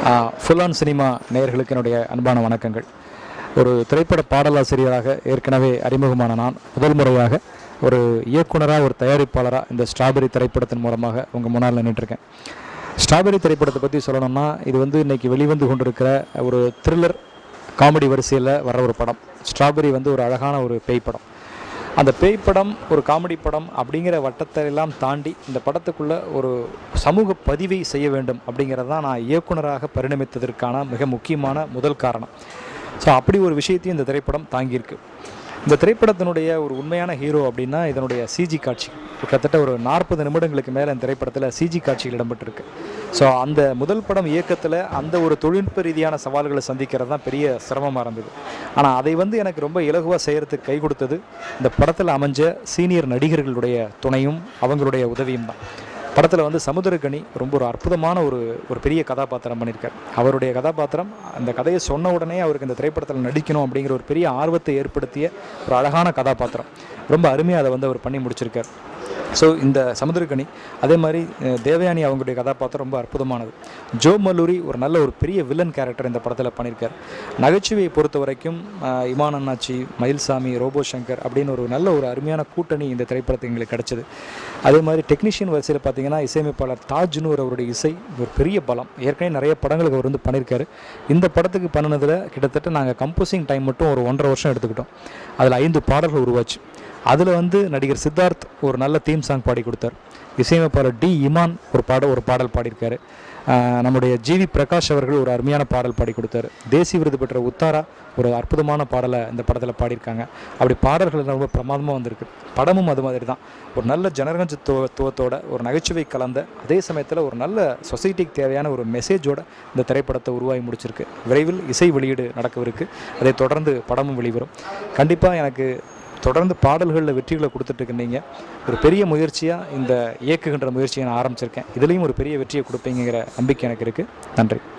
full on cinema நேயர்களுக்கு என்னுடைய அன்பான வணக்கங்கள் ஒரு திரைப்பட பாடலாசிரியராக ஏற்கனவே அறிமுகமான நான் முதல் முறையாக ஒரு இயக்குனராக ஒரு தயாரிப்பாளராக இந்த ஸ்ட்ராபெரி திரைப்படத்தின் மூலமாக உங்கள் முன்னால் நின்றுட்டுருக்கேன் ஸ்ட்ராபெரி திரைப்படத்தை பற்றி சொல்லணும்னா இது வந்து இன்னைக்கு வெளிவந்து கொண்டிருக்கிற ஒரு த்ரில்லர் காமெடி வரிசையில் வர்ற ஒரு படம் ஸ்ட்ராபெரி வந்து ஒரு அழகான ஒரு பேய் படம் அந்த பேய் படம் ஒரு காமெடி படம் அப்படிங்கிற வட்டத்தை எல்லாம் தாண்டி இந்த படத்துக்குள்ளே ஒரு சமூக பதிவை செய்ய வேண்டும் அப்படிங்கிறது தான் நான் இயக்குனராக பரிணமித்ததற்கான மிக முக்கியமான முதல் காரணம் ஸோ அப்படி ஒரு விஷயத்தையும் இந்த திரைப்படம் தாங்கியிருக்கு இந்த திரைப்படத்தினுடைய ஒரு உண்மையான ஹீரோ அப்படின்னா இதனுடைய சிஜி காட்சி கிட்டத்தட்ட ஒரு நாற்பது நிமிடங்களுக்கு மேலே இந்த திரைப்படத்தில் சிஜி காட்சிகள் இடம்பெற்றிருக்கு ஸோ அந்த முதல் படம் இயக்கத்தில் அந்த ஒரு தொழில்நுட்ப ரீதியான சவால்களை சந்திக்கிறது தான் பெரிய சிரமமாக இருந்தது ஆனால் அதை வந்து எனக்கு ரொம்ப இலகுவாக செய்கிறதுக்கு கை கொடுத்தது இந்த படத்தில் அமைஞ்ச சீனியர் நடிகர்களுடைய துணையும் அவங்களுடைய உதவியும் தான் படத்தில் வந்து சமுத்திரக்கனி ரொம்ப ஒரு அற்புதமான ஒரு ஒரு பெரிய கதாபாத்திரம் பண்ணியிருக்கார் அவருடைய கதாபாத்திரம் அந்த கதையை சொன்ன உடனே அவருக்கு இந்த திரைப்படத்தில் நடிக்கணும் அப்படிங்கிற ஒரு பெரிய ஆர்வத்தை ஏற்படுத்திய ஒரு அழகான கதாபாத்திரம் ரொம்ப அருமையாக அதை வந்து அவர் பண்ணி முடிச்சிருக்கார் ஸோ இந்த சமுத்திரக்கனி அதே மாதிரி அஹ், தேவயானி அவங்களுடைய கதாபாத்திரம் ரொம்ப அற்புதமானது ஜோ மல்லூரி ஒரு நல்ல ஒரு பெரிய வில்லன் கேரக்டர் இந்த படத்தில் பண்ணியிருக்கார் நகைச்சுவையை பொறுத்த வரைக்கும் அஹ், இமான் அண்ணாச்சி மயில்சாமி ரோபோ சங்கர் அப்படின்னு ஒரு நல்ல ஒரு அருமையான கூட்டணி இந்த திரைப்படத்துக்கு எங்களுக்கு கிடைச்சது அதே மாதிரி டெக்னீஷியன் வரிசையில் பார்த்தீங்கன்னா இசையமைப்பாளர் தாஜ்னூர் அவருடைய இசை ஒரு பெரிய பலம் ஏற்கனவே நிறைய படங்களுக்கு அவர் வந்து பண்ணியிருக்காரு இந்த படத்துக்கு பண்ணினதில் கிட்டத்தட்ட நாங்கள் கம்போசிங் டைம் மட்டும் ஒரு ஒன்றரை வருஷம் எடுத்துக்கிட்டோம் அதில் ஐந்து பாடல்கள் உருவாச்சு அதில் வந்து நடிகர் சித்தார்த் ஒரு நல்ல தீம் சாங் பாடி கொடுத்தார் இசையமைப்பாளர் டி இமான் ஒரு பாட ஒரு பாடல் பாடியிருக்காரு ஆஹ் நம்முடைய ஜிவி பிரகாஷ் அவர்கள் ஒரு அருமையான பாடல் பாடி கொடுத்தாரு தேசிய விருது பெற்ற உத்தாரா ஒரு அற்புதமான பாடலை இந்த படத்தில் பாடியிருக்காங்க அப்படி பாடல்கள் ரொம்ப பிரமாதமாக வந்திருக்கு படமும் அது மாதிரி தான் ஒரு நல்ல ஜனரஞ்சத்துவத்தோட ஒரு நகைச்சுவை கலந்த அதே சமயத்தில் ஒரு நல்ல சொசைட்டிக்கு தேவையான ஒரு மெசேஜோட இந்த திரைப்படத்தை உருவாகி முடிச்சிருக்கு விரைவில் இசை வெளியீடு நடக்கவிருக்கு அதை தொடர்ந்து படமும் வெளிவரும் கண்டிப்பாக எனக்கு தொடர்ந்து பாடல்களில் வெற்றிகளை கொடுத்துட்டு இருக்கீங்க ஒரு பெரிய முயற்சியாக இந்த இயக்குகின்ற முயற்சியை நான் ஆரம்பிச்சிருக்கேன் இதுலேயும் ஒரு பெரிய வெற்றியை கொடுப்பீங்கிற நம்பிக்கை எனக்கு இருக்குது நன்றி